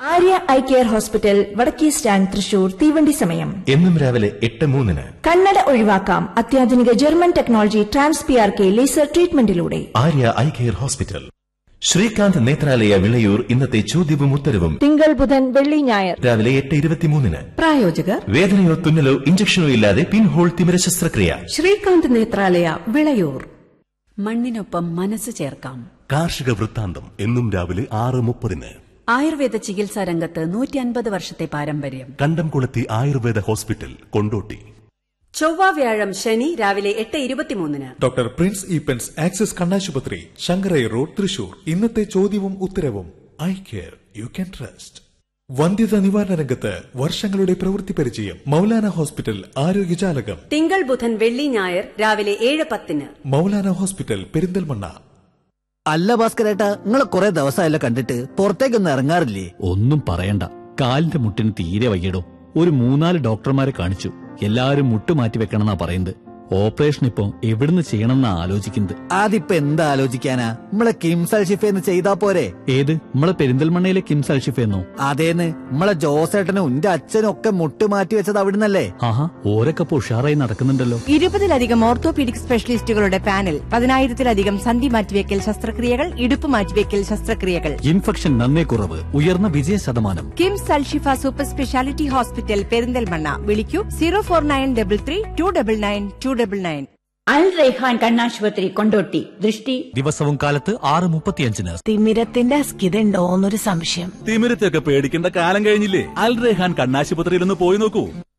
Arya eye care hospital വടക്കേ stand Thrissur തീവണ്ടി സമയം എന്നും രാവിലെ എട്ട് മൂന്നിന് കണ്ണട ഒഴിവാക്കാം അത്യാധുനിക German technology trans P R K laser ട്രീറ്റ്മെന്റിലൂടെ Arya eye care hospital Srikanth Nethralaya Vilayur ഇന്നത്തെ ചോദ്യവും ഉത്തരവും തിങ്കൾ ബുധൻ വെള്ളി ഞായർ രാവിലെ എട്ട് ഇരുപത്തിമൂന്നിന് പ്രായോജകർ വേദനയോ തുന്നലോ ഇഞ്ചക്ഷനോ ഇല്ലാതെ പിൻഹോൾ തിമിര ശസ്ത്രക്രിയ ശ്രീകാന്ത് നേത്രാലയ വിളയൂർ മണ്ണിനൊപ്പം മനസ്സ് ചേർക്കാം കാർഷിക വൃത്താന്തം എന്നും രാവിലെ ആറ് മുപ്പതിന് ആയുർവേദ ചികിത്സാ രംഗത്ത് നൂറ്റി അൻപത് വർഷത്തെ പാരമ്പര്യം കണ്ടംകുളത്തി ആയുർവേദ ഹോസ്പിറ്റൽ കൊണ്ടോട്ടി ചൊവ്വ വ്യാഴം ശനി രാവിലെ എട്ട് ഇരുപത്തിമൂന്നിന് ഡോക്ടർ പ്രിൻസ് ഈപ്പൻസ് ആക്സിസ് കണ്ണാശുപത്രി ശങ്കരൈ റോഡ് തൃശൂർ ഇന്നത്തെ ചോദ്യവും ഉത്തരവും eye care you can trust വന്ധ്യത നിവാരണ രംഗത്ത് വർഷങ്ങളുടെ പ്രവൃത്തി പരിചയം മൗലാന ഹോസ്പിറ്റൽ ആരോഗ്യജാലകം തിങ്കൾ ബുധൻ വെള്ളി ഞായർ രാവിലെ ഏഴ് പത്തിന് മൗലാന ഹോസ്പിറ്റൽ പെരിന്തൽമണ്ണ അല്ല ഭാസ്കരേട്ടാ നിങ്ങളെ കുറെ ദിവസമായല്ലോ കണ്ടിട്ട് പുറത്തേക്കൊന്നും ഇറങ്ങാറില്ലേ ഒന്നും പറയണ്ട കാലിന്റെ മുട്ടിന് തീരെ വയ്യടോ ഒരു മൂന്നാല് ഡോക്ടർമാരെ കാണിച്ചു എല്ലാരും മുട്ട് മാറ്റി വെക്കണമെന്നാ പറയുന്നത് ഓപ്പറേഷൻ ഇപ്പൊ എവിടുന്ന് ചെയ്യണമെന്നാ ആലോചിക്കുന്നത് അതിപ്പോ എന്താ ആലോചിക്കാനാ നമ്മളെ കിംസൽ ഷിഫേന്ന് ചെയ്താ പോരെ ഏത് നമ്മളെ പെരിന്തൽമണ്ണയിലെ കിംസ് അൽഷിഫെന്നോ അതേന്ന് നമ്മളെ ജോസേട്ടനും ഉന്റെ അച്ഛനും ഒക്കെ മുട്ട് മാറ്റി വെച്ചത് അവിടുന്നല്ലേ ആഹാ ഓരൊക്കെ ഇപ്പൊ ഉഷാറായി നടക്കുന്നുണ്ടല്ലോ ഇരുപതിലധികം ഓർത്തോപീഡിക് സ്പെഷ്യലിസ്റ്റുകളുടെ പാനൽ പതിനായിരത്തിലധികം സന്ധി മാറ്റിവെക്കൽ ശസ്ത്രക്രിയകൾ ഇടുപ്പ് മാറ്റിവെക്കൽ ശസ്ത്രക്രിയകൾ ഇൻഫെക്ഷൻ നന്നേ കുറവ് ഉയർന്ന വിജയ ശതമാനം KIMS Alshifa super speciality hospital Perinthalmanna വിളിക്കൂ zero four nine double three two double nine two double nine Al Raihan കണ്ണാശുപത്രി കൊണ്ടോട്ടി ദൃഷ്ടി ദിവസവും കാലത്ത് ആറ് മുപ്പത്തിയഞ്ചിന് തിമിരത്തിന്റെ അസ്കിതണ്ടോന്നൊരു സംശയം തിമിരത്തൊക്കെ പേടിക്കേണ്ട കാലം കഴിഞ്ഞില്ലേ അൽ റെഹാൻ കണ്ണാശുപത്രിയിൽ ഒന്ന് പോയി നോക്കൂ